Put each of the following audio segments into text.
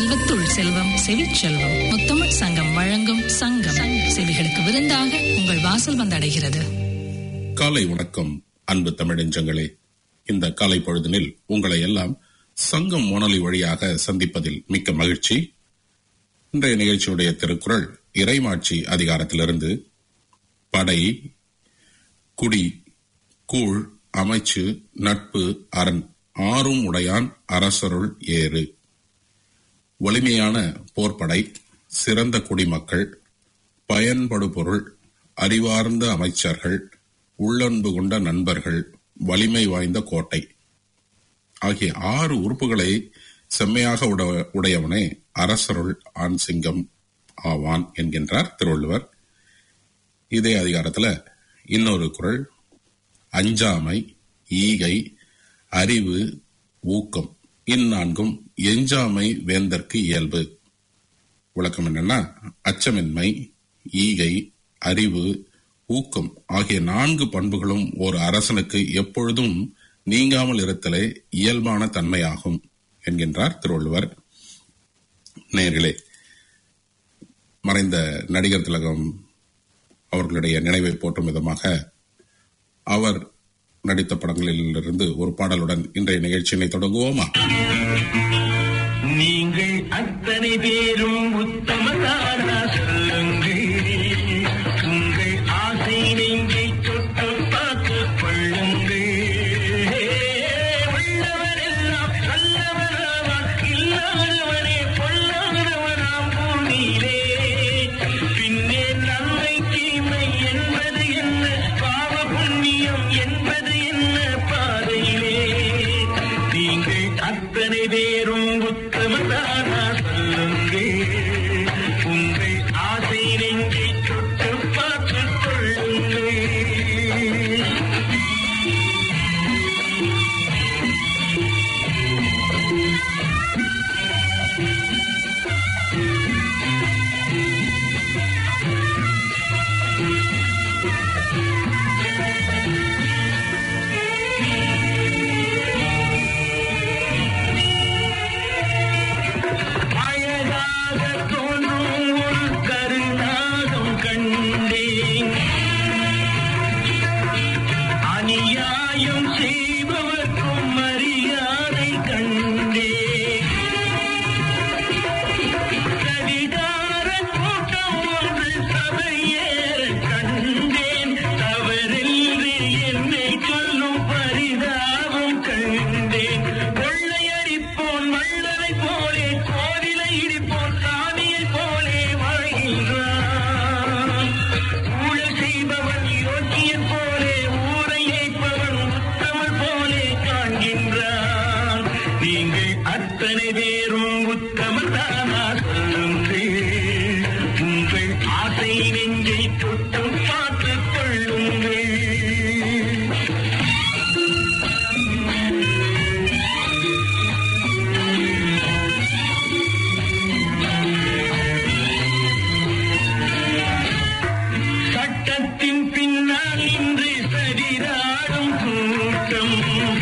செல்வத்துள் செல்வம் செவிச்செல்வம் முத்தமிழ் சங்கம் வழங்கும் சங்கம் செவிகளுக்கு விருந்தாக உங்கள் வாசல் வந்தடைகிறது காலை வணக்கம் அன்பு தமிழஞ்சங்களே இந்த காலை பொழுதினில் உங்களை எல்லாம் சங்கம் வானொலி வழியாக சந்திப்பதில் மிக்க மகிழ்ச்சி இன்றைய நிகழ்ச்சியுடைய திருக்குறள் இறைமாட்சி அதிகாரத்திலிருந்து படை குடி கூழ் அமைச்சு நட்பு அரண் ஆறும் உடையான் அரசருள் ஏறு வலிமையான போர்ப்படை சிறந்த குடிமக்கள் பயன்படு பொருள் அறிவார்ந்த அமைச்சர்கள் உள்ளன்பு கொண்ட நண்பர்கள் வலிமை வாய்ந்த கோட்டை ஆகிய ஆறு உறுப்புகளை செம்மையாக உட- உடையவனே அரசருள் ஆண் சிங்கம் ஆவான் என்கின்றார் திருவள்ளுவர் இதே அதிகாரத்துல இன்னொரு குறள் அஞ்சாமை ஈகை அறிவு ஊக்கம் இந்நான்கும் எஞ்சாமை வேந்தற்கு இயல்பு விளக்கம் என்னன்னா அச்சமின்மை ஈகை அறிவு ஊக்கம் ஆகிய நான்கு பண்புகளும் ஒரு அரசனுக்கு எப்பொழுதும் நீங்காமல் இருத்தலே இயல்பான தன்மையாகும் என்கின்றார் திருவள்ளுவர் நேர்களே மறைந்த நடிகர் திலகம் அவர்களுடைய நினைவை போற்றும் விதமாக அவர் நடித்த படங்களிலிருந்து ஒரு பாடலுடன் இன்றைய நிகழ்ச்சியினை தொடங்குவோமா நீங்கள் அத்தனை பேரும் உத்தமதானா சொல்லுங்கள் உங்கள் ஆசை நெஞ்சை தொட்டு பார்த்துக் கொள்ளுங்கள் உள்ளவரெல்லாம் நல்லவனாவான் இல்லாதவனே பொல்லாதவனாம் பூமியிலே பின்னே நன்மை தீமை என்பது என்ன பாவ புண்ணியம் என்பது என்ன பாதையிலே நீங்கள் அத்தனை பேரும் உத்தமதானா சொல்லுங்கள் உங்கள் ஆசை நெஞ்சை தொட்டு பார்த்துக் கொள்ளுங்கள் அழகாக தோன்றும் ஒரு கருநாகம் கண்டேன் அநியாயம் செய்பவர்க்கும் மரியாதை கண்டேன் கடிகார கூட்டம் ஒன்று சபையேற கண்டேன் தவறென்று என்னை சொல்லும் பரிதாபம் கண்டேன் கொள்ளையடிப்போன் மல்லரை போலே கோவிலை இடிப்போன் சாமியை போலே வாழ்கின்றான் ஊழல் செய்பவன் யோக்கியன் போலே ஊரை ஏய்ப்பவன் உத்தமன் போலே காண்கின்றான் நீங்கள் அத்தனை பேரும் உத்தமதானா சொல்லுங்கள் உங்கள் ஆசை நெஞ்சை தொட்டு பார்த்துக் கொள்ளுங்கள் சட்டத்தின் பின்னால் இன்று சரிதாடும் கூட்டம்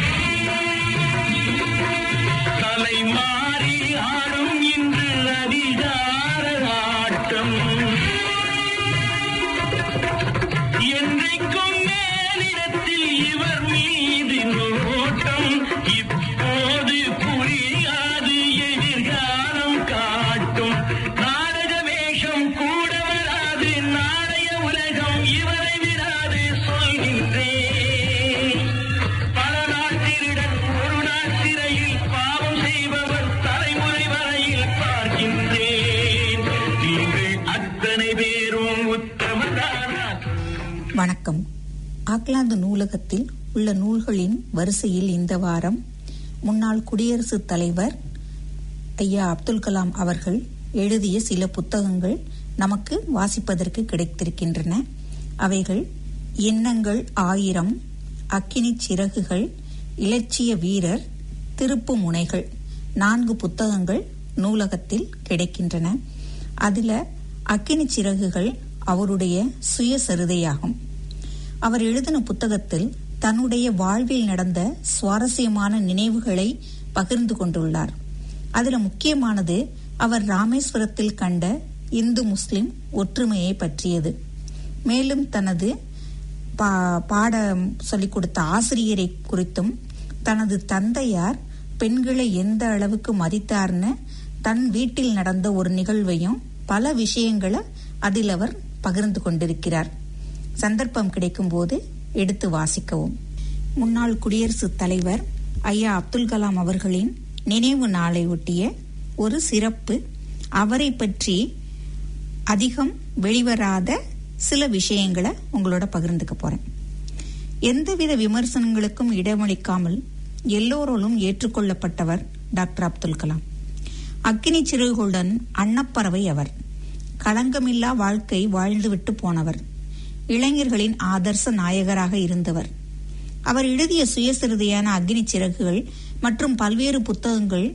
தலை மாறி ஆடும் இன்று அதிகார ஆட்டம் என்றைக்கும் மேலிடத்தில் இவர் மீது நோட்டம் இப்போது புரியாது எதிர்காலம் காட்டும் நாடக வேஷம் கூட வராது நாளைய உலகம் இவரை விடாது சொல்கின்றேன் பல நாள் திருடன் ஒரு நாள் சிறையில் பாவம் செய்பவர் தலைமுறை வரையில் பார்க்கின்றேன் நீங்கள் அத்தனை பேரும் உத்தமதானா வணக்கம் ஆக்லாந்து நூலகத்தில் உள்ள நூல்களின் வரிசையில் இந்த வாரம் முன்னாள் குடியரசுத் தலைவர் ஐயா அப்துல் கலாம் அவர்கள் எழுதிய சில புத்தகங்கள் நமக்கு வாசிப்பதற்கு கிடைத்திருக்கின்றன அவைகள் எண்ணங்கள் ஆயிரம் அக்கினி சிறகுகள் இலட்சிய வீரர் திருப்பு முனைகள் நான்கு புத்தகங்கள் நூலகத்தில் கிடைக்கின்றன அதுல அக்கினி சிறகுகள் அவருடைய சுயசரிதையாகும் அவர் எழுதின புத்தகத்தில் தன்னுடைய வாழ்வில் நடந்த சுவாரஸ்யமான நினைவுகளை பகிர்ந்து கொண்டுள்ளார் அதுல முக்கியமானது அவர் ராமேஸ்வரத்தில் கண்ட இந்து முஸ்லிம் ஒற்றுமையை பற்றியது மேலும் தனது பா- பாடம் சொல்லிக் கொடுத்த ஆசிரியரை குறித்தும் தனது தந்தையார் பெண்களை எந்த அளவுக்கு மதித்தார்னு தன் வீட்டில் நடந்த ஒரு நிகழ்வையும் பல விஷயங்களை அதில் அவர் பகிர்ந்து கொண்டிருக்கிறார் சந்தர்ப்பம் கிடைக்கும்போது எடுத்து வாசிக்கவும் முன்னாள் குடியரசுத் தலைவர் ஐயா அப்துல் கலாம் அவர்களின் நினைவு நாளை ஒட்டிய ஒரு சிறப்பு அவரை பற்றி அதிகம் வெளிவராத சில விஷயங்களை உங்களோட பகிர்ந்துக்க போறேன் எந்தவித விமர்சனங்களுக்கும் இடமளிக்காமல் எல்லோராலும் ஏற்றுக்கொள்ளப்பட்டவர் டாக்டர் அப்துல் கலாம் அக்கினி சிறகுகளுடன் அன்னப்பறவை அவர் களங்கமில்லா வாழ்க்கை வாழ்ந்துவிட்டு போனவர் இளைஞர்களின் ஆதர்ச நாயகராக இருந்தவர் அவர் எழுதிய சுயசரிதையான அக்னி சிறகுகள் மற்றும் பல்வேறு புத்தகங்கள்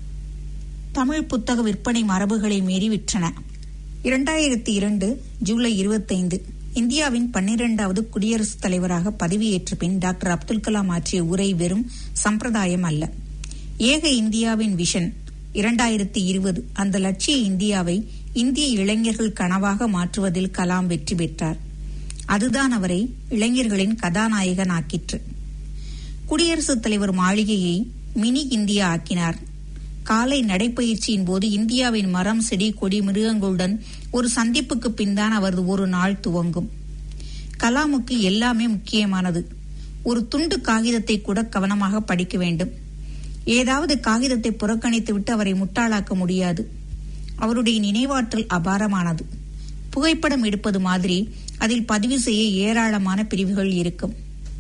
தமிழ் புத்தக விற்பனை மரபுகளை மீறி விற்றன இரண்டாயிரத்தி இரண்டு ஜூலை இருபத்தைந்து இந்தியாவின் பன்னிரண்டாவது குடியரசுத் தலைவராக பதவியேற்ற பின் டாக்டர் அப்துல் கலாம் ஆற்றிய உரை வெறும் சம்பிரதாயம் அல்ல ஏக இந்தியாவின் விஷன் இரண்டாயிரத்தி இருபது அந்த லட்சிய இந்தியாவை இந்திய இளைஞர்கள் கனவாக மாற்றுவதில் கலாம் வெற்றி பெற்றார் அதுதான் அவரை இளைஞர்களின் கதாநாயகன் ஆக்கிற்று குடியரசுத் தலைவர் மாளிகையை மினி இந்தியா ஆக்கினார் காலை நடைப்பயிற்சியின் போது இந்தியாவின் மரம் செடி கொடி மிருகங்களுடன் ஒரு சந்திப்புக்கு பின்தான் அவரது ஒரு நாள் துவங்கும் கலாமுக்கு எல்லாமே முக்கியமானது ஒரு துண்டு காகிதத்தை கூட கவனமாக படிக்க வேண்டும் ஏதாவது காகிதத்தை புறக்கணித்துவிட்டு அவரை முட்டாளாக்க முடியாது அவருடைய நினைவாற்றல் அபாரமானது புகைப்படம் எடுப்பது மாதிரி அதில் பதிவு செய்ய ஏராளமான பிரிவுகள் இருக்கும்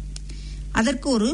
அதற்கு ஒரு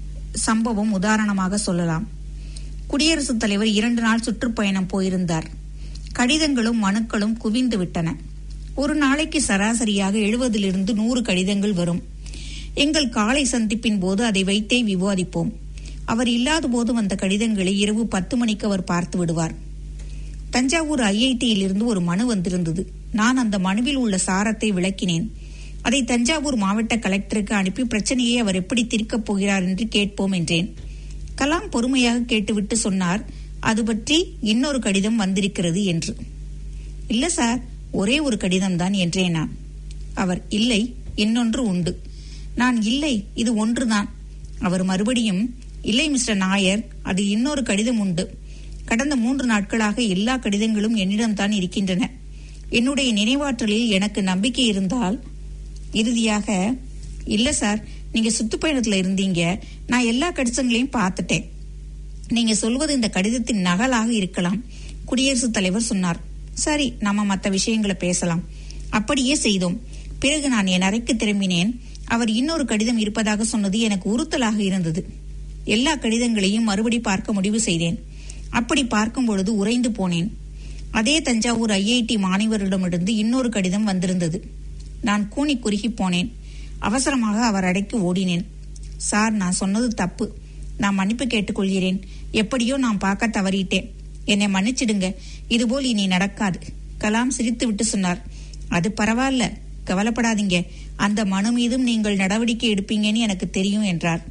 சம்பவம் உதாரணமாக சொல்லலாம் குடியரசுத் தலைவர் இரண்டு நாள் சுற்றுப்பயணம் போயிருந்தார் கடிதங்களும் மனுக்களும் குவிந்து விட்டன ஒரு நாளைக்கு சராசரியாக எழுபதிலிருந்து நூறு கடிதங்கள் வரும் எங்கள் காலை சந்திப்பின் போது அதை வைத்தே விவாதிப்போம் அவர் இல்லாத போது வந்த கடிதங்களை இரவு பத்து மணிக்கு அவர் பார்த்து விடுவார் தஞ்சாவூர் ஐஐடியில் இருந்து ஒரு மனு வந்திருந்தது நான் அந்த மனுவில் உள்ள சாரத்தை விளக்கினேன் அதை தஞ்சாவூர் மாவட்ட கலெக்டருக்கு அனுப்பி பிரச்சனையை அவர் எப்படி தீர்க்கப் போகிறார் என்று கேட்போம் என்றேன் கலாம் பொறுமையாக கேட்டுவிட்டு சொன்னார் அது பற்றி இன்னொரு கடிதம் வந்திருக்கிறது என்று இல்ல சார் ஒரே ஒரு கடிதம் தான் என்றேன் நான் அவர் இல்லை இன்னொன்று உண்டு நான் இல்லை இது ஒன்றுதான் அவர் மறுபடியும் இல்லை மிஸ்டர் நாயர் அது இன்னொரு கடிதம் உண்டு கடந்த மூன்று நாட்களாக எல்லா கடிதங்களும் என்னிடம்தான் இருக்கின்றன என்னுடைய நினைவாற்றலில் எனக்கு நம்பிக்கை இருந்தால் இறுதியாக இல்ல சார் நீங்க சுத்துப்பயணத்துல இருந்தீங்க நான் எல்லா கடிதங்களையும் பார்த்துட்டேன் நீங்க சொல்வது இந்த கடிதத்தின் நகலாக இருக்கலாம் குடியரசுத் தலைவர் சொன்னார் சரி நம்ம மற்ற விஷயங்களை பேசலாம் அப்படியே செய்தோம் பிறகு நான் என் அறைக்கு திரும்பினேன் அவர் இன்னொரு கடிதம் இருப்பதாக சொன்னது எனக்கு உறுத்தலாக இருந்தது எல்லா கடிதங்களையும் மறுபடி பார்க்க முடிவு செய்தேன் அப்படி பார்க்கும் பொழுது உறைந்து போனேன் அதே தஞ்சாவூர் ஐஐடி மாணவரிடமிருந்து இன்னொரு கடிதம் வந்திருந்தது நான் கூனி குறுகி போனேன் அவசரமாக அவர் அடைக்கு ஓடினேன் சார் நான் சொன்னது தப்பு நான் மன்னிப்பு கேட்டுக்கொள்கிறேன் எப்படியோ நான் பார்க்க தவறிட்டேன் என்னை மன்னிச்சிடுங்க இதுபோல் இனி நடக்காது கலாம் சிரித்துவிட்டு சொன்னார் அது பரவாயில்ல கவலைப்படாதீங்க அந்த மனு மீதும் நீங்கள் நடவடிக்கை எடுப்பீங்கன்னு எனக்கு தெரியும் என்றார்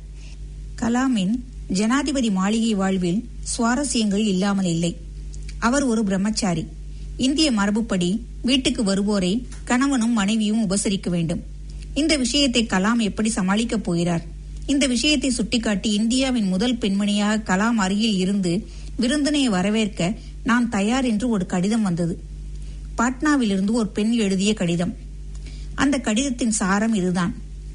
கலாமின் ஜனாதிபதி மாளிகை வாழ்வில் சுவாரஸ்யங்கள் இல்லாமல் இல்லை அவர் ஒரு பிரம்மச்சாரி இந்திய மரபுப்படி வீட்டுக்கு வருவோரை கணவனும் மனைவியும் உபசரிக்க வேண்டும் இந்த விஷயத்தை கலாம் எப்படி சமாளிக்கப் போகிறார் இந்த விஷயத்தை சுட்டிக்காட்டி இந்தியாவின் முதல் பெண்மணியாக கலாம் அருகில் இருந்து விருந்தினையை வரவேற்க நான் தயார் என்று ஒரு கடிதம் வந்தது பாட்னாவிலிருந்து ஒரு பெண் எழுதிய கடிதம் அந்த கடிதத்தின் சாரம் இதுதான்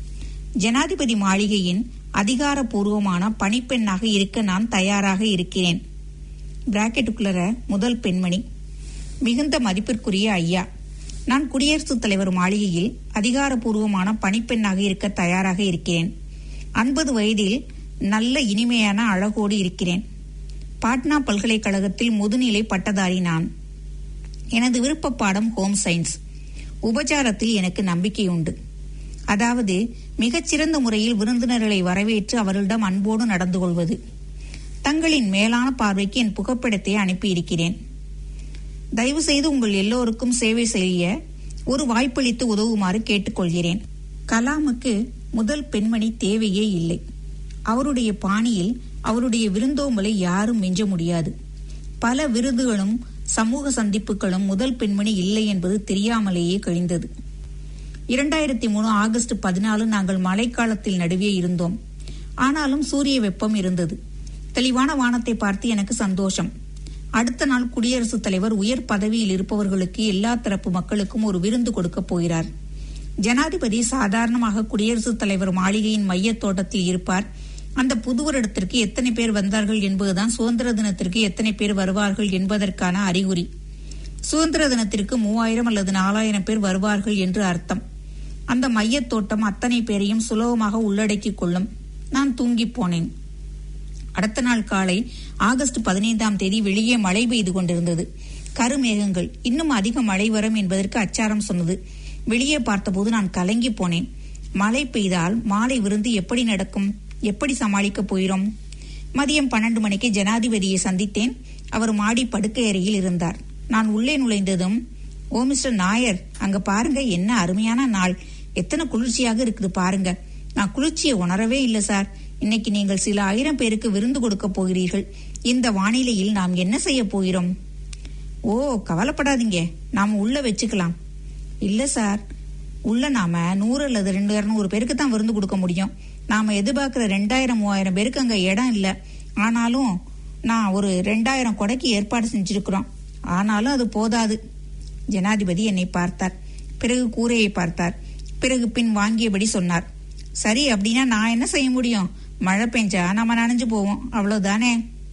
ஜனாதிபதி மாளிகையின் அதிகாரப்பூர்வமான பணிப்பெண்ணாக இருக்க நான் தயாராக இருக்கிறேன் பிராக்கெட்டுக்குள்ளர முதல் பெண்மணி மிகுந்த மதிப்பிற்குரிய ஐயா நான் குடியரசுத் தலைவர் மாளிகையில் அதிகாரப்பூர்வமான பணிப்பெண்ணாக இருக்க தயாராக இருக்கிறேன் ஐம்பது வயதில் நல்ல இனிமையான அழகோடு இருக்கிறேன் பாட்னா பல்கலைக்கழகத்தில் முதுநிலை பட்டதாரி நான் எனது விருப்ப பாடம் ஹோம் சயின்ஸ் உபச்சாரத்தில் எனக்கு நம்பிக்கை உண்டு அதாவது மிகச்சிறந்த முறையில் விருந்தினர்களை வரவேற்று அவர்களிடம் அன்போடு நடந்து கொள்வது தங்களின் மேலான பார்வைக்கு என் புகைப்படத்தை அனுப்பியிருக்கிறேன் தயவு செய்து உங்கள் எல்லோருக்கும் சேவை செய்ய ஒரு வாய்ப்பளித்து உதவுமாறு கேட்டுக்கொள்கிறேன் கலாமுக்கு முதல் பெண்மணி தேவையே இல்லை அவருடைய பாணியில் அவருடைய விருந்தோம்பலை யாரும் மிஞ்ச முடியாது பல விருதுகளும் சமூக சந்திப்புகளும் முதல் பெண்மணி இல்லை என்பது தெரியாமலேயே கழிந்தது இரண்டாயிரத்தி மூணு ஆகஸ்ட் பதினாலு நாங்கள் மழைக்காலத்தில் நடுவே இருந்தோம் ஆனாலும் சூரிய வெப்பம் இருந்தது தெளிவான வானத்தை பார்த்து எனக்கு சந்தோஷம் அடுத்த நாள் குடியரசுத் தலைவர் உயர் பதவியில் இருப்பவர்களுக்கு எல்லா தரப்பு மக்களுக்கும் ஒரு விருந்து கொடுக்கப் போகிறார் ஜனாதிபதி சாதாரணமாக குடியரசுத் தலைவர் மாளிகையின் மையத் தோட்டத்தில் இருப்பார் அந்த புது வருடத்திற்கு எத்தனை பேர் வந்தார்கள் என்பதுதான் சுதந்திர தினத்திற்கு எத்தனை பேர் வருவார்கள் என்பதற்கான அறிகுறி சுதந்திர தினத்திற்கு மூவாயிரம் அல்லது நாலாயிரம் பேர் வருவார்கள் என்று அர்த்தம் அந்த மையத் தோட்டம் அத்தனை பேரையும் சுலபமாக உள்ளடக்கிக் கொள்ளும் நான் தூங்கிப் போனேன் அடுத்த நாள் காலை ஆகஸ்ட் பதினைந்தாம் தேதி வெளியே மழை பெய்து கொண்டிருந்தது கருமேகங்கள் இன்னும் அதிக மழை வரும் என்பதற்கு அச்சாரம் சொன்னது வெளியே பார்த்தபோது நான் கலங்கி போனேன் மழை பெய்தால் மாலை விருந்து எப்படி நடக்கும் எப்படி சமாளிக்கப் போகிறோம் மதியம் பன்னெண்டு மணிக்கு ஜனாதிபதியை சந்தித்தேன் அவர் மாடி படுக்கை அறையில் இருந்தார் நான் உள்ளே நுழைந்ததும் ஓ மிஸ்டர் நாயர் அங்க பாருங்க என்ன அருமையான நாள் எத்தனை குளிர்ச்சியாக இருக்குது பாருங்க நான் குளிர்ச்சியை உணரவே இல்லை சார் இன்னைக்கு நீங்கள் சில ஆயிரம் பேருக்கு விருந்து கொடுக்க போகிறீர்கள் இந்த வானிலையில் நாம் என்ன செய்ய போகிறோம் ஓ கவலைப்படாதீங்க நாம உள்ள வச்சுக்கலாம் இல்ல சார் உள்ள நாம நூறு அல்லது ரெண்டு இருநூறு பேருக்கு தான் விருந்து கொடுக்க முடியும் நாம எதிர்பார்க்கிற ரெண்டாயிரம் மூவாயிரம் பேருக்கு அங்க இடம் இல்ல ஆனாலும் நான் ஒரு ரெண்டாயிரம் கொடைக்கு ஏற்பாடு செஞ்சிருக்கிறோம் ஆனாலும் அது போதாது ஜனாதிபதி என்னை பார்த்தார் பிறகு கூரையை பார்த்தார் பிறகு பின் வாங்கியபடி சொன்னார் சரி அப்படின்னா நான் என்ன செய்ய முடியும் மழை பெஞ்சா நம்ம நனைஞ்சு போவோம் அவ்வளவுதானே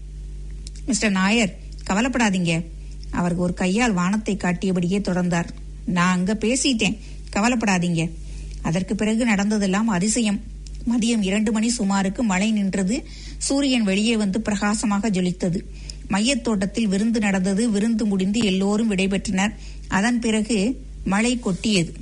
மிஸ்டர் நாயர் கவலைப்படாதீங்க அவருக்கு ஒரு கையால் வானத்தை காட்டியபடியே தொடர்ந்தார் நான் அங்க பேசிட்டேன் கவலைப்படாதீங்க அதற்கு பிறகு நடந்ததெல்லாம் அதிசயம் மதியம் இரண்டு மணி சுமாருக்கு மழை நின்றது சூரியன் வெளியே வந்து பிரகாசமாக ஜொலித்தது மையத் தோட்டத்தில் விருந்து நடந்தது விருந்து முடிந்து எல்லோரும் விடைபெற்றனர் அதன் பிறகு மழை கொட்டியது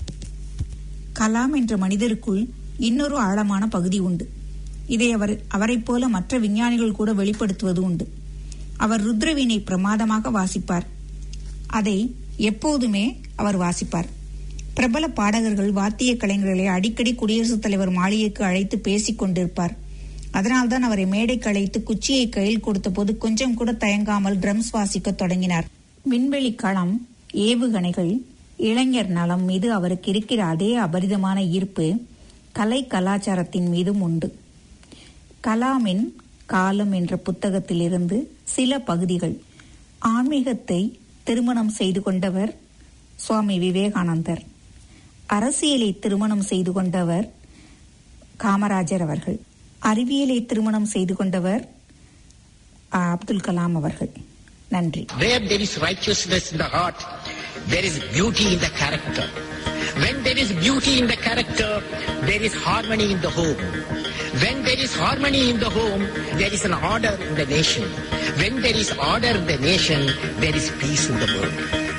கலாம் என்ற மனிதருக்குள் இன்னொரு ஆழமான பகுதி உண்டு இதை அவர் அவரைப் போல மற்ற விஞ்ஞானிகள் கூட வெளிப்படுத்துவது உண்டு அவர் ருத்ரவீணை பிரமாதமாக வாசிப்பார் அதை எப்போதுமே அவர் வாசிப்பார் பிரபல பாடகர்கள் வாத்திய கலைஞர்களை அடிக்கடி குடியரசுத் தலைவர் மாளிகைக்கு அழைத்து பேசிக் கொண்டிருப்பார் அதனால்தான் அவரை மேடைக்கு அழைத்து குச்சியை கையில் கொடுத்தபோது கொஞ்சம் கூட தயங்காமல் ட்ரம்ஸ் வாசிக்கத் தொடங்கினார் விண்வெளி களம் ஏவுகணைகள் இளைஞர் நலம் மீது அவருக்கு இருக்கிற அதே அபரிதமான ஈர்ப்பு கலை கலாச்சாரத்தின் மீதும் உண்டு கலாமின் காலம் என்ற புத்தகத்திலிருந்து சில பகுதிகள் ஆன்மீகத்தை திருமணம் செய்து கொண்டவர் சுவாமி விவேகானந்தர் அரசியலை திருமணம் செய்து கொண்டவர் காமராஜர் அவர்கள் அறிவியலை திருமணம் செய்து கொண்டவர் ஆ, அப்துல் கலாம் அவர்கள் நன்றி Where there is righteousness in the heart, there is beauty in the character. When there is beauty in the character, there is harmony in the home. When there is harmony in the home, there is an order in the nation. When there is order in the nation, there is peace in the world.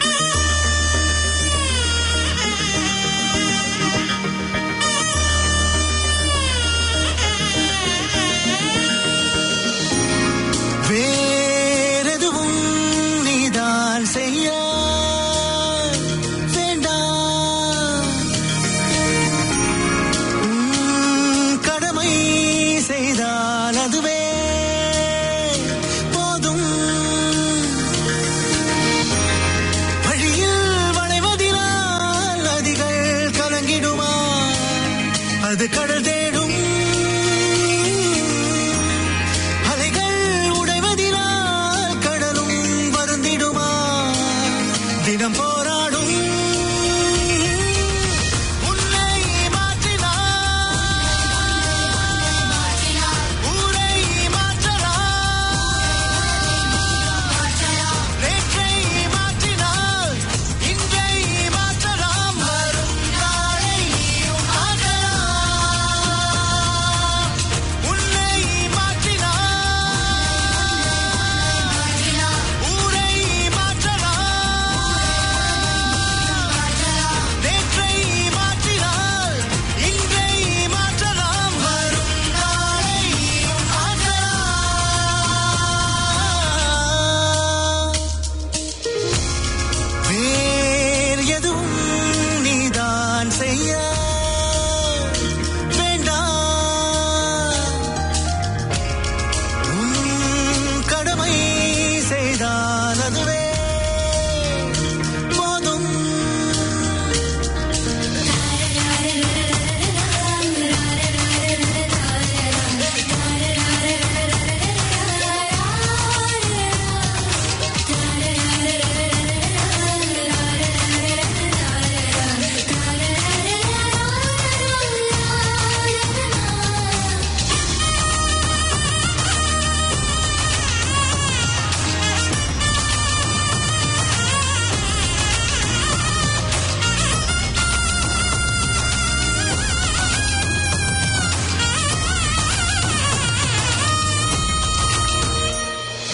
வேறெதுவும் நீதான் செய்ய வேண்டாம் உம், கடமை செய்தால் அதுவே போதும்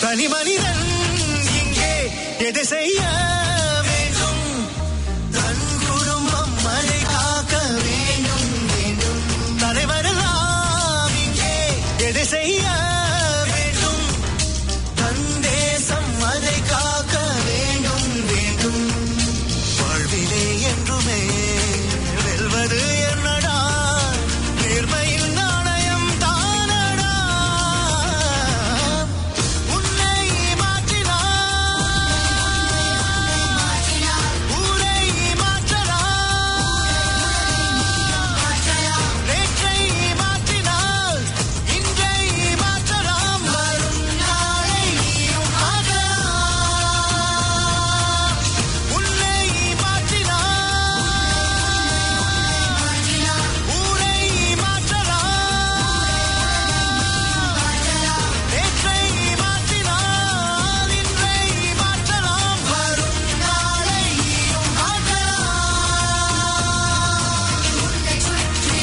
தனி மனிதன் இங்கே எதை செய்ய வேண்டும் தன் குடும்பம் அதை காக்க வேண்டும் வேண்டும் தலைவரெல்லாம் இங்கே எதை செய்ய வேண்டும் தன் தேசம் அதை காக்க வேண்டும் வேண்டும் வாழ்விலே என்றுமே வெல்வது என்னடா நேர்மையில் நாணயம் தானடா உன்னை மாற்றினார் ஊரை மாற்றலாம் நேற்றை மாற்றினால் இன்றை மாற்றலாம் வரும் நாளை நீயும் மாற்றலாம் உன்னை மாற்றினார் ஊரை மாற்றலாம் நேற்றை மாற்றினால் இன்றை மாற்றலாம் வரும் நாளை நீயும் மாற்றலாம்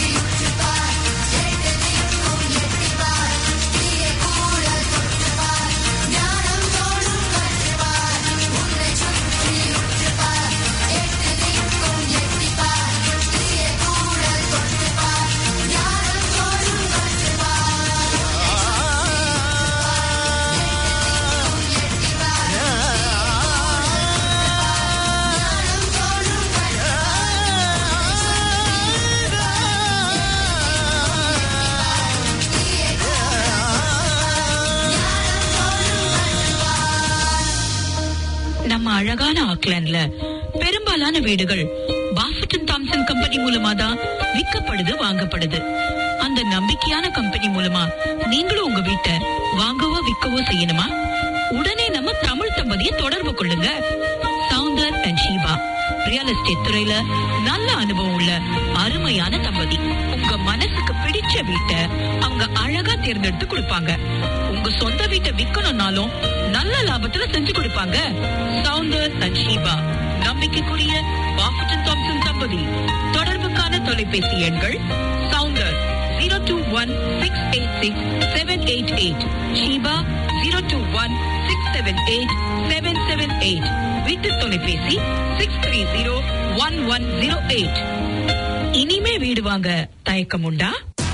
நம்ம அழகான ஆக்லாண்ட்ல பெரும்பாலான வீடுகள் பாஃபட்டன் தாம்சன் கம்பெனி மூலமா தான் விற்கப்படுது வாங்கப்படுது அந்த நம்பிக்கையான கம்பெனி மூலமா நீங்களும் உங்க வீட்டை வாங்கவோ விற்கவோ செய்யணுமா உடனே நம்ம தமிழ் தம்பதியை தொடர்பு கொள்ளுங்க Soundar and Sheeba real estate துறையில நல்ல அனுபவம் உள்ள அருமையான தம்பதி உங்க மனசுக்கு பிடிச்ச வீட்டை அவங்க அழகா தேர்ந்தெடுத்து கொடுப்பாங்க உங்க சொந்த வீட்டை விக்கணும்னாலும் நல்ல லாபத்துல செஞ்சு கொடுப்பாங்க சவுந்தர் அண்ட் ஷீபா நம்பிக்கைக்குரிய பாஃபட்டன் தாம்சன் தம்பதி தொடர்புக்கான தொலைபேசி எண்கள் Soundar zero two one six eight six seven eight eight Sheeba zero two one six seven eight seven seven eight வீட்டு தொலைபேசி six three zero one one zero eight இனிமே வீடு வாங்க தயக்கம் உண்டா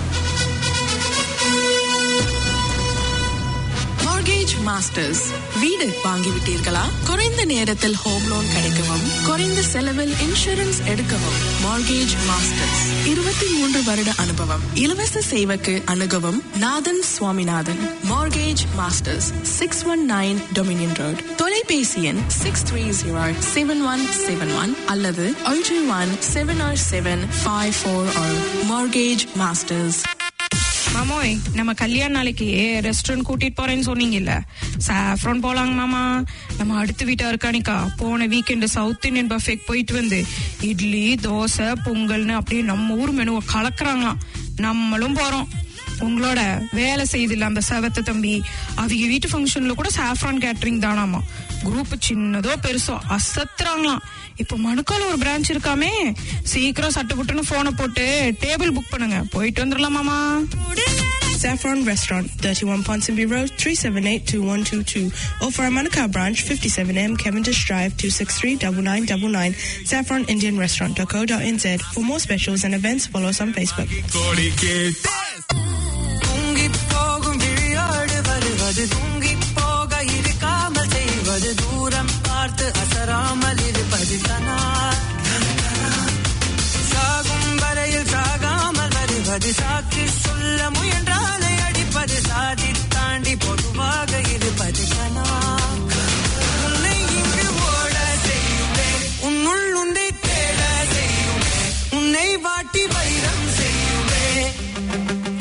மார்கேஜ் மாஸ்டர்ஸ் வீடு வாங்கிவிட்டீர்களா குறைந்த நேரத்தில் ஹோம் லோன் கிடைக்கவும் குறைந்த செலவில் இன்சூரன்ஸ் எடுக்கவும் மார்கேஜ் மாஸ்டர்ஸ் இருபத்தி மூன்று வருட அனுபவம் இலவச சேவைக்கு அணுகவும் Nathan Swaminathan mortgage masters six one nine Dominion road தொலைபேசி எண் six three zero seven one seven one அல்லது ஒன்று one seven or seven five four mortgage masters மாமோய் நம்ம கல்யாண நாளைக்கு ரெஸ்டாரண்ட் கூட்டிட்டு போறேன்னு சொன்னீங்கல்ல சாஃப்ரான் போலாங்க மாமா நம்ம அடுத்த வீட்டா இருக்கானிக்கா போன வீக்கெண்டு சவுத் இந்தியன் பஃபேக்கு போயிட்டு வந்து இட்லி தோசை பொங்கல்னு அப்படியே நம்ம ஊர் மெனுவை கலக்குறாங்களாம் நம்மளும் போறோம் உங்களோட வேலை செய்தில்ல அந்த செவத்த தம்பி அவங்க வீட்டு ஃபங்க்ஷன்ல கூட சாஃப்ரான் கேட்டரிங் தானாமா குரூப் சின்னதோ பெருசோ அசத்துறாங்களாம் இப்ப மணுக்கால ஒரு பிரான்ச் இருக்காமே சீக்கிரம் சட்டுப்புட்டுன்னு போனை போட்டு டேபிள் புக் பண்ணுங்க போயிட்டு வந்துடலாமாமா Saffron Restaurant, 31 Ponsonby Road, 378-2122. Or for our Manukau branch, 57M Cavendish Drive, 263-9999. Saffron Indian Restaurant.co.nz. For more specials and events, follow us on Facebook. தூங்கிப் போகும் விழியோடு வருவது தூங்கிப் போக இருக்காமல் செய்வது தூரம் பார்த்து அசராமல் இருப்பது கனா சாகும் வரையில் சாகாமல் வருவது சாக்கு சொல்ல முயன்றாலே அடிப்பது சாதி தாண்டி பொதுவாக இருப்பது கனா உன்னை இங்கு ஓட செய்யுமே உன்னுள் உன்னை தேட செய்யுமே உன்னை வாட்டி வைரம் செய்யுமே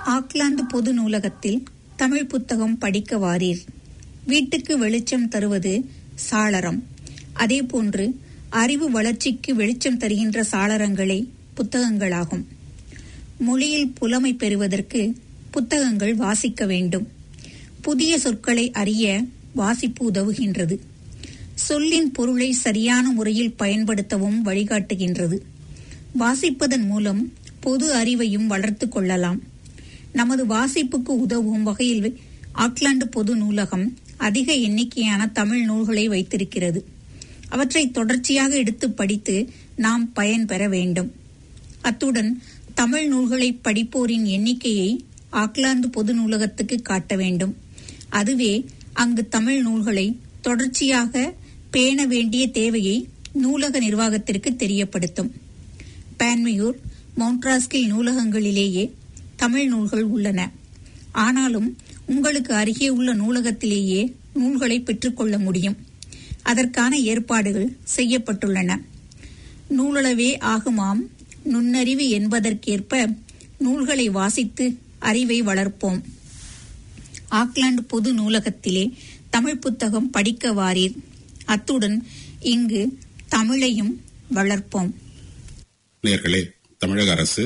ஆக்லாந்து பொது நூலகத்தில் தமிழ் புத்தகம் படிக்க வாரீர் வீட்டுக்கு வெளிச்சம் தருவது சாளரம் அதேபோன்று அறிவு வளர்ச்சிக்கு வெளிச்சம் தருகின்ற சாளரங்களே புத்தகங்களாகும் மொழியில் புலமை பெறுவதற்கு புத்தகங்கள் வாசிக்க வேண்டும் புதிய சொற்களை அறிய வாசிப்பு உதவுகின்றது சொல்லின் பொருளை சரியான முறையில் பயன்படுத்தவும் வழிகாட்டுகின்றது வாசிப்பதன் மூலம் பொது அறிவையும் வளர்த்துக் கொள்ளலாம் நமது வாசிப்புக்கு உதவும் வகையில் ஆக்லாந்து பொது நூலகம் அதிக எண்ணிக்கையான தமிழ் நூல்களை வைத்திருக்கிறது அவற்றை தொடர்ச்சியாக எடுத்து படித்து நாம் பயன்பெற வேண்டும் அத்துடன் தமிழ் நூல்களை படிப்போரின் எண்ணிக்கையை ஆக்லாந்து பொது நூலகத்துக்கு காட்ட வேண்டும் அதுவே அங்கு தமிழ் நூல்களை தொடர்ச்சியாக பேண வேண்டிய தேவையை நூலக நிர்வாகத்திற்கு தெரியப்படுத்தும் பான்மையூர் மவுண்ட்ராஸ்கில் நூலகங்களிலேயே தமிழ் நூல்கள் உள்ளன ஆனாலும் உங்களுக்கு அருகே உள்ள நூலகத்திலேயே நூல்களை பெற்றுக்கொள்ள முடியும் அதற்கான ஏற்பாடுகள் செய்யப்பட்டுள்ளன நூலளவே ஆகுமாம் நுண்ணறிவு என்பதற்கேற்ப நூல்களை வாசித்து அறிவை வளர்ப்போம் ஆக்லாந்து பொது நூலகத்திலே தமிழ் புத்தகம் படிக்க வாரீர் அத்துடன் இங்கு தமிழையும் வளர்ப்போம் நேர்களே தமிழக அரசு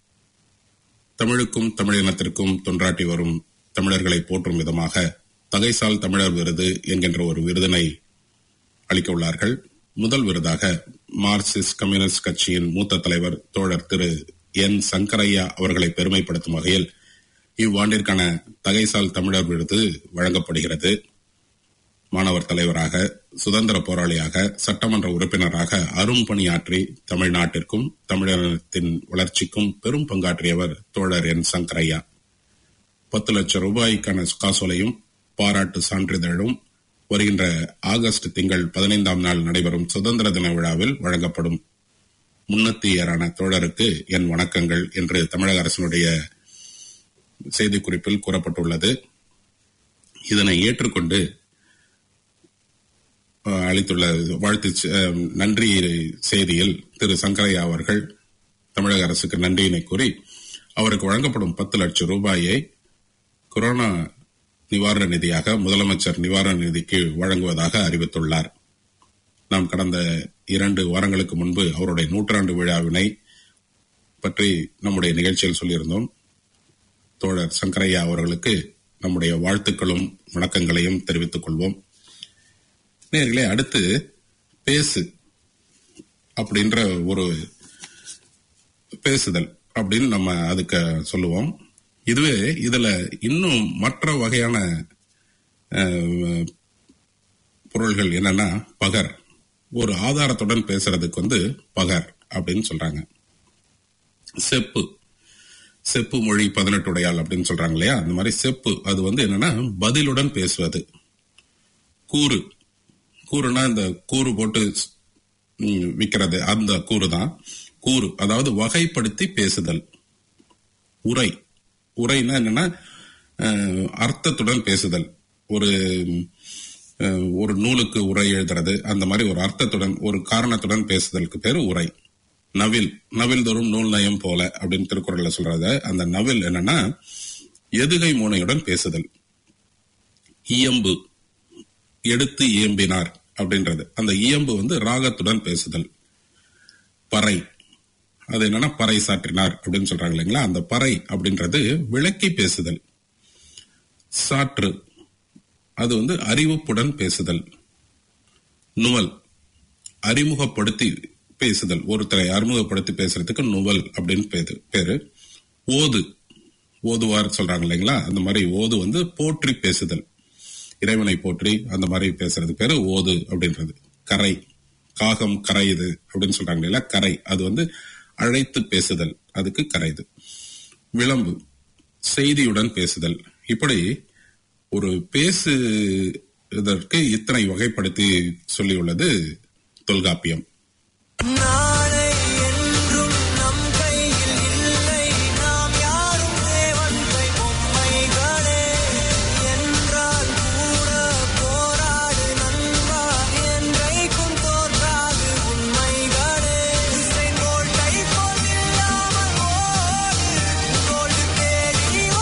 தமிழுக்கும் தமிழினத்திற்கும் தொன்றாட்டி வரும் தமிழர்களை போற்றும் விதமாக தகைசால் தமிழர் விருது என்கின்ற ஒரு விருதினை அளிக்க உள்ளார்கள் முதல் விருதாக மார்க்சிஸ்ட் கம்யூனிஸ்ட் கட்சியின் மூத்த தலைவர் தோழர் திரு என் சங்கரையா அவர்களை பெருமைப்படுத்தும் வகையில் இவ்வாண்டிற்கான தகைசால் தமிழர் விருது வழங்கப்படுகிறது மாணவர் தலைவராக சுதந்திர போராளியாக சட்டமன்ற உறுப்பினராக அரும் பணியாற்றி தமிழ்நாட்டிற்கும் தமிழினத்தின் வளர்ச்சிக்கும் பெரும் பங்காற்றியவர் தோழர் என் சங்கரையா பத்து லட்சம் ரூபாய்க்கான காசோலையும் பாராட்டு சான்றிதழும் வருகின்ற ஆகஸ்ட் திங்கள் பதினைந்தாம் நாள் நடைபெறும் சுதந்திர தின விழாவில் வழங்கப்படும் முன்னத்தியரான தோழருக்கு என் வணக்கங்கள் என்று தமிழக அரசினுடைய செய்திக்குறிப்பில் கூறப்பட்டுள்ளது இதனை ஏற்றுக்கொண்டு அஹ், அளித்துள்ள வாழ்த்து செ- அஹ், நன்றி செய்தியில் திரு சங்கரையா அவர்கள் தமிழக அரசுக்கு நன்றியினை கூறி அவருக்கு வழங்கப்படும் பத்து லட்சம் ரூபாயை கொரோனா நிவாரண நிதியாக முதலமைச்சர் நிவாரண நிதிக்கு வழங்குவதாக அறிவித்துள்ளார் நாம் கடந்த இரண்டு வாரங்களுக்கு முன்பு அவருடைய நூற்றாண்டு விழாவினை பற்றி நம்முடைய நிகழ்ச்சியில் சொல்லியிருந்தோம் தோழர் சங்கரையா அவர்களுக்கு நம்முடைய வாழ்த்துக்களும் வணக்கங்களையும் தெரிவித்துக் கொள்வோம் நேர்களே அடுத்து பேசு அப்படின்ற ஒரு பேசுதல் அப்படின்னு நம்ம அதுக்கு சொல்லுவோம் இதுவே இதுல இன்னும் மற்ற வகையான அஹ், பொருள்கள் என்னன்னா பகர் ஒரு ஆதாரத்துடன் பேசுறதுக்கு வந்து பகர் அப்படின்னு சொல்றாங்க செப்பு செப்பு மொழி பதினெட்டுடையாள் அப்படின்னு சொல்றாங்க இல்லையா அந்த மாதிரி செப்பு அது வந்து என்னன்னா பதிலுடன் பேசுவது கூறு கூறுனா இந்த கூறு போட்டு ம், விக்கிறது அந்த கூறு தான் கூறு அதாவது வகைப்படுத்தி பேசுதல் உரை உரைனா என்னன்னா அஹ், அர்த்தத்துடன் பேசுதல் ஒரு அஹ், ஒரு நூலுக்கு உரை எழுதுறது அந்த மாதிரி ஒரு அர்த்தத்துடன் ஒரு காரணத்துடன் பேசுதலுக்கு பேரு உரை நவில் நவில் தோறும் நூல் நயம் போல அப்படின்னு திருக்குறள்ல சொல்றத அந்த நவில் என்னன்னா எதுகை மூனையுடன் பேசுதல் இயம்பு எடுத்து இயம்பினார் அப்படின்றது அந்த இயம்பு வந்து ராகத்துடன் பேசுதல் பறை அது என்னன்னா பறை சாற்றினார் அப்படின்னு சொல்றாங்க இல்லைங்களா அந்த பறை அப்படின்றது விளக்கி பேசுதல் சாற்று அது வந்து அறிவிப்புடன் பேசுதல் நுவல் அறிமுகப்படுத்தி பேசுதல் ஒருத்தரை அறிமுகப்படுத்தி பேசுறதுக்கு நுவல் அப்படின்னு பேரு பேரு ஓது ஓதுவார் சொல்றாங்க இல்லைங்களா அந்த மாதிரி ஓது வந்து போற்றி பேசுதல் இறைவனை போற்றி அந்த மாதிரி பேசுறது பேரு ஓது அப்படின்றது கரை காகம் கரையுது அப்படின்னு சொல்றாங்க இல்லையா கரை அது வந்து அழைத்து பேசுதல் அதுக்கு கரைது விளம்பு செய்தியுடன் பேசுதல் இப்படி ஒரு பேசு இதற்கு இத்தனை வகைப்படுத்தி சொல்லியுள்ளது தொல்காப்பியம் நாளை என்றும் நம் கையில் இல்லை நாம் யாரும் தேவன்கை பொம்மைகளே என்றால் கூட போராடு நண்பா என்றைக்கும் தோற்றாது உண்மைகளே உசைன் போல்ட்டை போல் இல்லாமல் ஓடு கோல்டு தேடி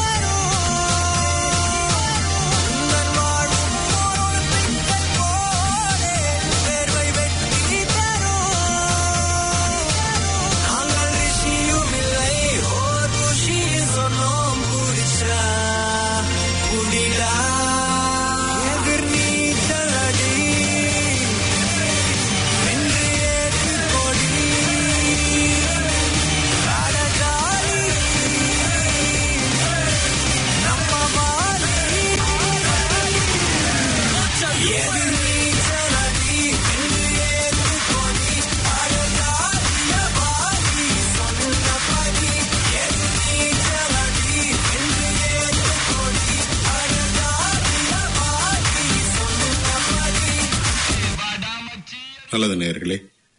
நல்லது நேயர்களே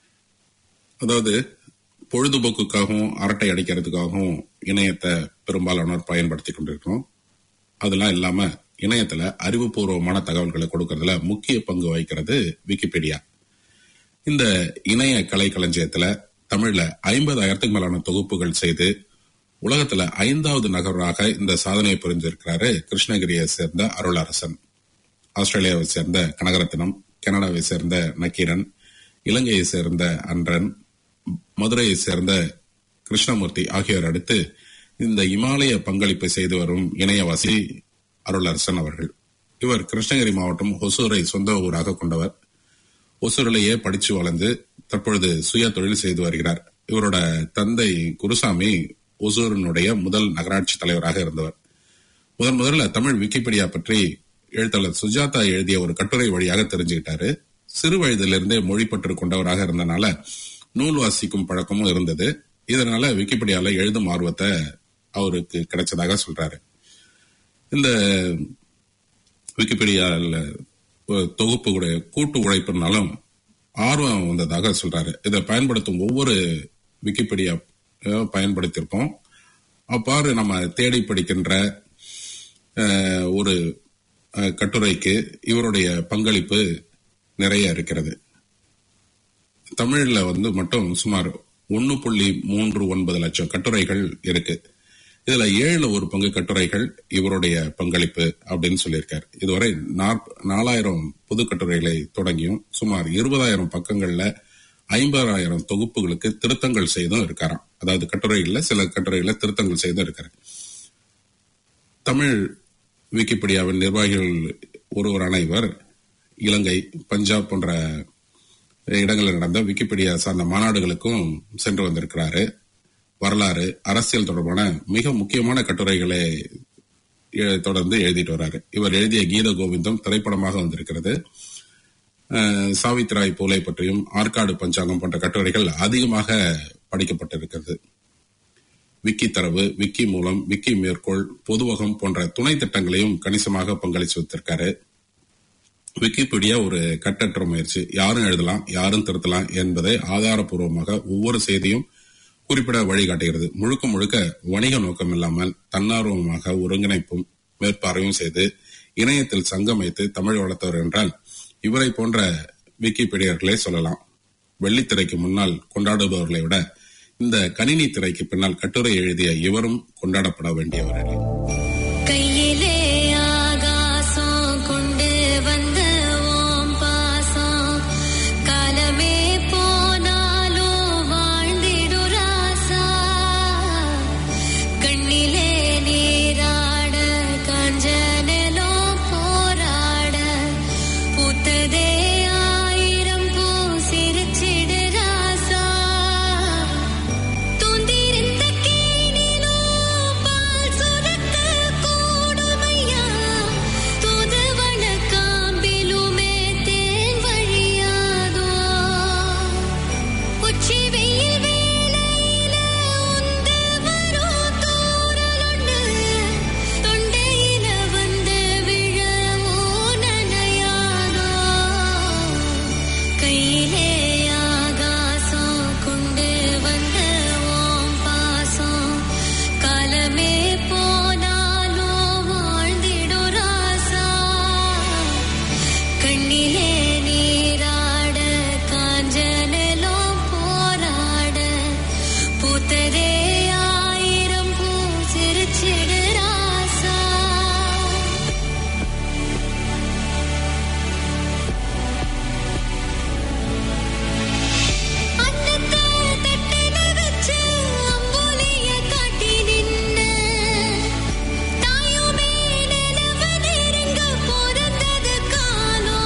அதாவது பொழுதுபோக்குக்காகவும் அரட்டை அடிக்கிறதுக்காகவும் இணையத்தை பெரும்பாலானோர் பயன்படுத்தி கொண்டிருக்கிறோம் அதெல்லாம் இல்லாம இணையத்துல அறிவுபூர்வமான தகவல்களை கொடுக்கறதுல முக்கிய பங்கு வகிக்கிறது விக்கிபீடியா இந்த இணைய கலை களஞ்சியத்துல தமிழ்ல ஐம்பதாயிரத்துக்கு மேலான தொகுப்புகள் செய்து உலகத்துல ஐந்தாவது நகராக இந்த சாதனையை புரிஞ்சிருக்கிறாரு கிருஷ்ணகிரியை சேர்ந்த அருளரசன் ஆஸ்திரேலியாவை சேர்ந்த கனகரத்தினம் கனடாவை சேர்ந்த நக்கீரன் இலங்கையை சேர்ந்த அன்றன் மதுரையை சேர்ந்த கிருஷ்ணமூர்த்தி ஆகியோர் அடுத்து இந்த இமாலய பங்களிப்பை செய்து வரும் இணையவாசி அருளரசன் அவர்கள் இவர் கிருஷ்ணகிரி மாவட்டம் ஒசூரை சொந்த ஊராக கொண்டவர் ஒசூரிலேயே படிச்சு வளர்ந்து தற்பொழுது சுய தொழில் செய்து வருகிறார் இவரோட தந்தை குருசாமி ஒசூரினுடைய முதல் நகராட்சி தலைவராக இருந்தவர் முதன் முதல்ல தமிழ் விக்கிபீடியா பற்றி எழுத்தாளர் சுஜாதா எழுதிய ஒரு கட்டுரை வழியாக தெரிஞ்சுக்கிட்டாரு சிறு வயதிலிருந்தே மொழிப்பற்று கொண்டவராக இருந்தனால நூல் வாசிக்கும் பழக்கமும் இருந்தது இதனால விக்கிபீடியால எழுதும் ஆர்வத்தை அவருக்கு கிடைச்சதாக சொல்றாரு இந்த விக்கிபீடியால ஒரு தொகுப்புடைய கூட்டு உழைப்புனாலும் ஆர்வம் வந்ததாக சொல்றாரு இதை பயன்படுத்தும் ஒவ்வொரு விக்கிபீடியா அஹ், பயன்படுத்தியிருப்போம் அப்பாறு நம்ம தேடி படிக்கின்ற அஹ், ஒரு அஹ், கட்டுரைக்கு இவருடைய பங்களிப்பு நிறைய இருக்கிறது தமிழ்ல வந்து மட்டும் சுமார் ஒன்னு புள்ளி மூன்று ஒன்பது லட்சம் கட்டுரைகள் இருக்கு இதுல ஏழுல ஒரு பங்கு கட்டுரைகள் இவருடைய பங்களிப்பு அப்படின்னு சொல்லியிருக்காரு இதுவரை நாற்- நாலாயிரம் பொது கட்டுரைகளை தொடங்கியும் சுமார் இருபதாயிரம் பக்கங்கள்ல ஐம்பதாயிரம் தொகுப்புகளுக்கு திருத்தங்கள் செய்தும் இருக்காராம் அதாவது கட்டுரைகள்ல சில கட்டுரைகளை திருத்தங்கள் செய்தும் இருக்காரு தமிழ் விக்கிபீடியாவின் நிர்வாகிகள் ஒருவரான இவர் இலங்கை பஞ்சாப் போன்ற இடங்களில் நடந்த விக்கிபீடியா சார்ந்த மாநாடுகளுக்கும் சென்று வந்திருக்கிறாரு வரலாறு அரசியல் தொடர்பான மிக முக்கியமான கட்டுரைகளை எ- தொடர்ந்து எழுதிட்டு வர்றாரு இவர் எழுதிய கீத கோவிந்தம் திரைப்படமாக வந்திருக்கிறது அஹ், சாவித்ராய் பூலை பற்றியும் ஆற்காடு பஞ்சாங்கம் போன்ற கட்டுரைகள் அதிகமாக படிக்கப்பட்டிருக்கிறது விக்கி தரவு விக்கி மூலம் விக்கி மேற்கோள் பொதுவகம் போன்ற துணை திட்டங்களையும் கணிசமாக பங்களிச்சு வைத்திருக்காரு விக்கிபீடியா ஒரு கட்டற்ற முயற்சி யாரும் எழுதலாம் யாரும் திருத்தலாம் என்பதை ஆதாரபூர்வமாக ஒவ்வொரு செய்தியும் குறிப்பிட வழிகாட்டுகிறது முழுக்க முழுக்க வணிக நோக்கம் இல்லாமல் தன்னார்வமாக ஒருங்கிணைப்பும் மேற்பார்வையும் செய்து இணையத்தில் சங்கம் வைத்து தமிழ் வளர்த்தவர் என்றால் இவரை போன்ற விக்கிபீடியர்களே சொல்லலாம் வெள்ளித்திரைக்கு முன்னால் கொண்டாடுபவர்களை விட இந்த கணினி திரைக்கு பின்னால் கட்டுரை எழுதிய இவரும் கொண்டாடப்பட வேண்டியவர்களே கையிலே ஆகாசம் கொண்டு வந்த ஓம் பாசம் காலமே போனாலும் வாழ்ந்திடு ராசா கண்ணிலே நீராட காஞ்சனலோ போராட பூத்ததே ஆயிரம் பூ சிரிச்சிடு ராசா தூந்திருந்த கேணிலோ பால் சுரக்க கூடுமையா தூதுவன காம்பிலுமே தேன் வழியாதோ உச்சி வெயில் வேளையில உந்து வரும் தூறலுண்டு தொண்டையில வந்து விழவோ நனையாதோ கையிலே ஆகாசம் கொண்டு வந்த ஓம் பாசம் காலமே போனாலும் வாழ்ந்திடு ராசா கண்ணிலே நீராட காஞ்சனலோ போராட பூத்ததே ஆயிரம் பூ சிரிச்சிடு ராசா அன்னத்தை தட்டில வச்சு அம்புலிய காட்டி நின்ன தாயுமே நிலவு நெருங்க பிறந்தது காலோ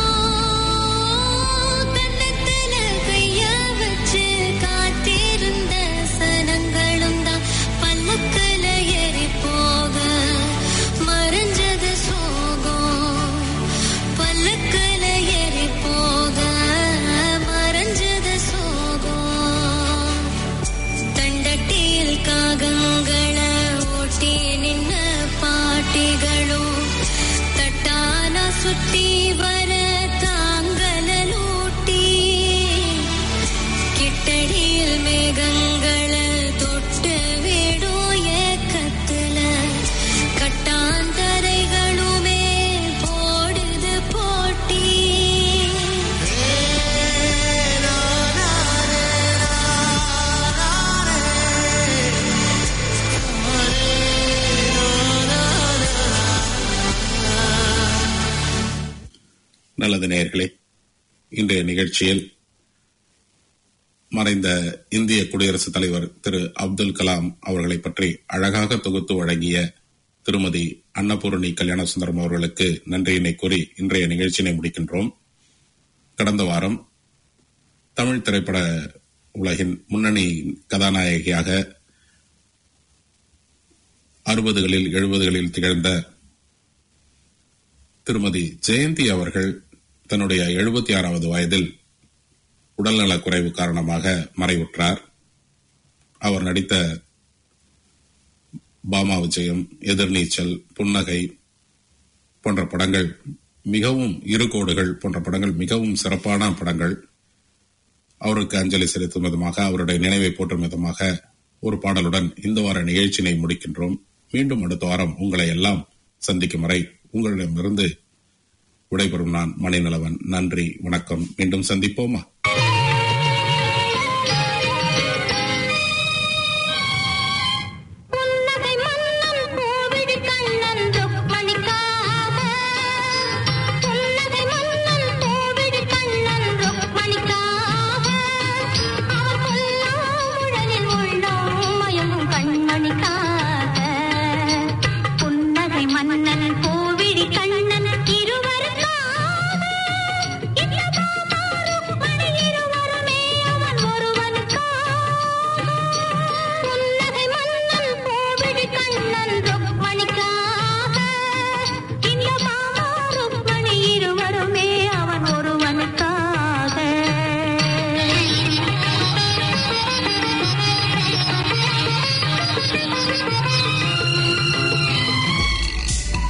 கன்னத்துல கைய வச்சு காத்திருந்த சனங்களும் தான் பல்லக்குல ஏறி போக மறைஞ்சது சோகம் பல்லக்குல ஏறி போக மறைஞ்சது சோகம் தண்டட்டியில் காகங்கள ஓட்டி நின்ன பாட்டிகளும் தட்டான சுத்தி வர தாங்கலூட்டி வானில் மேகங்களை தொட்டு விடும் ஏக்கத்துல கட்டாந்தரைகளுமே போடுது போட்டி நல்லது நேயர்களே இன்றைய நிகழ்ச்சியில் மறைந்த இந்திய குடியரசுத் தலைவர் திரு அப்துல் கலாம் அவர்களை பற்றி அழகாக தொகுத்து வழங்கிய திருமதி அன்னபூரணி கல்யாணசுந்தரம் அவர்களுக்கு நன்றியினை கூறி இன்றைய நிகழ்ச்சியினை முடிக்கின்றோம் கடந்த வாரம் தமிழ் திரைப்பட உலகின் முன்னணி கதாநாயகியாக அறுபதுகளில் எழுபதுகளில் திகழ்ந்த திருமதி ஜெயந்தி அவர்கள் தன்னுடைய எழுபத்தி ஆறாவது வயதில் உடல்நலக் குறைவு காரணமாக மறைவுற்றார் அவர் நடித்த பாமா விஜயம் எதிர்நீச்சல் புன்னகை போன்ற படங்கள் மிகவும் இருகோடுகள் போன்ற படங்கள் மிகவும் சிறப்பான படங்கள் அவருக்கு அஞ்சலி செலுத்தும் விதமாக அவருடைய நினைவை போற்றும் விதமாக ஒரு பாடலுடன் இந்த வார நிகழ்ச்சியினை முடிக்கின்றோம் மீண்டும் அடுத்த வாரம் உங்களை எல்லாம் சந்திக்கும் வரை உங்களிடமிருந்து விடைபெறும் நான் மணிநலவன் நன்றி வணக்கம் மீண்டும் சந்திப்போமா